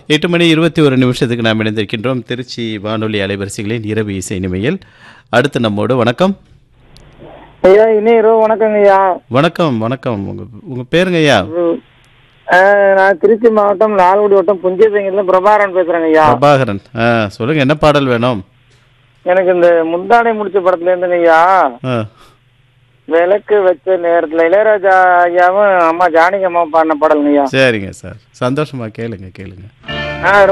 எட்டு மணி இருபத்தி ஒரு நிமிஷத்துக்கு நாம் இணைந்திருக்கின்றோம் திருச்சி வானொலி அலைவரிசைகளின் இரவு இசை நிமையில் அடுத்து நம்மோடு வணக்கம் ஐயா இனி இரவு வணக்கங்க ஐயா வணக்கம் வணக்கம் உங்க உங்க பேருங்க ஐயா ம். ஆ, நான் திருச்சி மாவட்டம் லால்குடி வட்டம் புஞ்சைப்பேங்கில பிரபாகரன் பேசுறேங்க ஐயா பிரபாகரன் ஆ சொல்லுங்க என்ன பாடல் வேணும் எனக்கு இந்த முந்தானை முடிச்ச படத்துல இருந்துங்க ஐயா ஆ விளக்கு வச்ச நேரத்துல இளையராஜா ஐயாவும் அம்மா ஜானகி அம்மா பாடின பாடலுங்க ஐயா சரிங்க சார் சந்தோஷமா கேளுங்க கேளுங்க ஆ